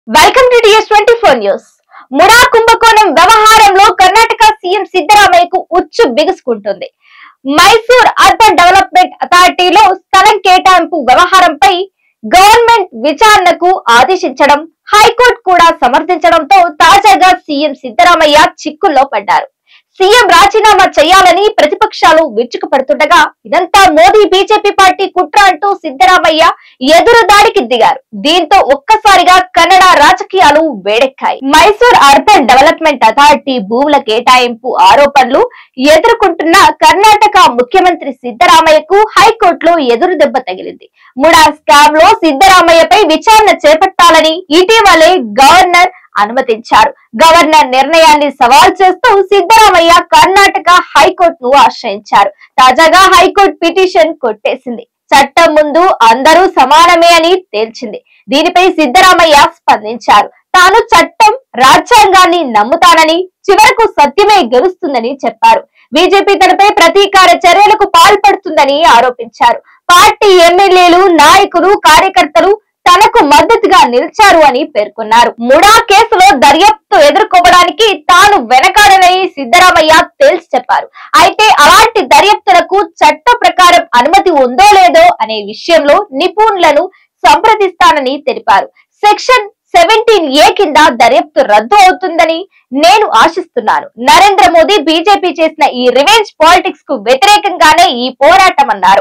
welcome to TS twenty four news MUDA కుంభకోణం వ్యవహారంలో Karnataka CM సిద్దరామయ్యకు ఉచ్చు బిగుసుకుంటుంది మైసూర్ అర్బన్ డెవలప్మెంట్ అథారిటీలో స్థలం కేటాయింపు వ్యవహారంపై గవర్నమెంట్ విచారణకు ఆదేశించడం హైకోర్టు కూడా సమర్థించడంతో తాజాగా సీఎం సిద్దరామయ్య చిక్కుల్లో పడ్డారు సీఎం రాజీనామా చేయాలని ప్రతిపక్షాలు విరుచుకుపడుతుండగా ఇదంతా మోదీ బీజేపీ పార్టీ కుట్ర అంటూ సిద్దరామయ్య ఎదురు దాడికి దిగారు దీంతో ఒక్కసారిగా కన్నడ రాజకీయాలు వేడెక్కాయి మైసూర్ అర్బన్ డెవలప్మెంట్ అథారిటీ భూముల కేటాయింపు ఆరోపణలు ఎదుర్కొంటున్న కర్ణాటక ముఖ్యమంత్రి సిద్దరామయ్యకు హైకోర్టులో ఎదురు దెబ్బ తగిలింది ముడా స్కామ్ లో సిద్దరామయ్యపై విచారణ చేపట్టాలని ఇటీవలే గవర్నర్ అనుమతించారు గవర్నర్ నిర్ణయాన్ని సవాల్ చేస్తూ సిద్దరామయ్య కర్ణాటక హైకోర్టును ఆశ్రయించారు తాజాగా హైకోర్టు పిటిషన్ కొట్టేసింది చట్టం ముందు అందరూ సమానమే అని తేల్చింది దీనిపై సిద్దరామయ్య స్పందించారు తాను చట్టం రాజ్యాంగాన్ని నమ్ముతానని చివరకు సత్యమే గెలుస్తుందని చెప్పారు బీజేపీ తనపై ప్రతీకార చర్యలకు పాల్పడుతుందని ఆరోపించారు పార్టీ ఎమ్మెల్యేలు నాయకులు కార్యకర్తలు తనకు మద్దతుగా నిలిచారు అని పేర్కొన్నారు ముడా కేసులో దర్యాప్తు ఎదుర్కోవడానికి తాను వెనకాడనని సిద్దరామయ్య తేల్చి చెప్పారు అయితే అలాంటి దర్యాప్తులకు చట్ట ప్రకారం అనుమతి ఉందో లేదో అనే విషయంలో నిపుణులను సంప్రదిస్తానని తెలిపారు సెక్షన్ సెవెంటీన్ ఏ కింద దర్యాప్తు రద్దు అవుతుందని నేను ఆశిస్తున్నాను నరేంద్ర మోదీ బీజేపీ చేసిన ఈ రివెంజ్ పాలిటిక్స్ కు వ్యతిరేకంగానే ఈ పోరాటం అన్నారు